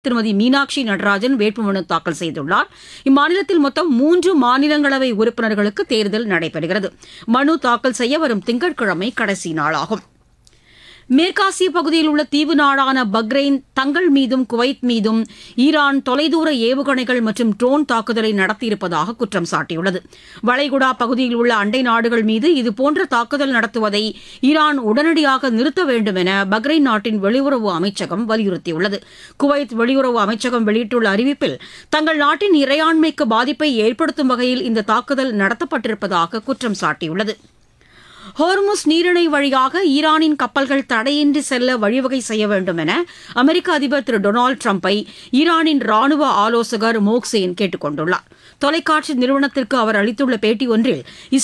திருமதி மீனாட்சி நடராஜன் வேட்புமனு தாக்கல் செய்துள்ளார் இம்மாநிலத்தில் மொத்தம் மூன்று மாநிலங்களவை உறுப்பினர்களுக்கு தேர்தல் நடைபெறுகிறது மனு தாக்கல் செய்ய வரும் திங்கட்கிழமை கடைசி நாளாகும் மேற்காசிய பகுதியில் உள்ள தீவு நாடான பக்ரைன் தங்கள் மீதும் குவைத் மீதும் ஈரான் தொலைதூர ஏவுகணைகள் மற்றும் ட்ரோன் தாக்குதலை நடத்தியிருப்பதாக குற்றம் சாட்டியுள்ளது வளைகுடா பகுதியில் உள்ள அண்டை நாடுகள் மீது இதுபோன்ற தாக்குதல் நடத்துவதை ஈரான் உடனடியாக நிறுத்த வேண்டும் என பக்ரைன் நாட்டின் வெளியுறவு அமைச்சகம் வலியுறுத்தியுள்ளது குவைத் வெளியுறவு அமைச்சகம் வெளியிட்டுள்ள அறிவிப்பில் தங்கள் நாட்டின் இறையாண்மைக்கு பாதிப்பை ஏற்படுத்தும் வகையில் இந்த தாக்குதல் நடத்தப்பட்டிருப்பதாக குற்றம் சாட்டியுள்ளது ஹோர்முஸ் நீரிணை வழியாக ஈரானின் கப்பல்கள் தடையின்றி செல்ல வழிவகை செய்ய வேண்டும் என அமெரிக்க அதிபர் திரு டொனால்டு ட்ரம்ப்பை ஈரானின் ராணுவ ஆலோசகர் மோக்சேன் கேட்டுக் கொண்டுள்ளார் தொலைக்காட்சி நிறுவனத்திற்கு அவர் அளித்துள்ள பேட்டி ஒன்றில்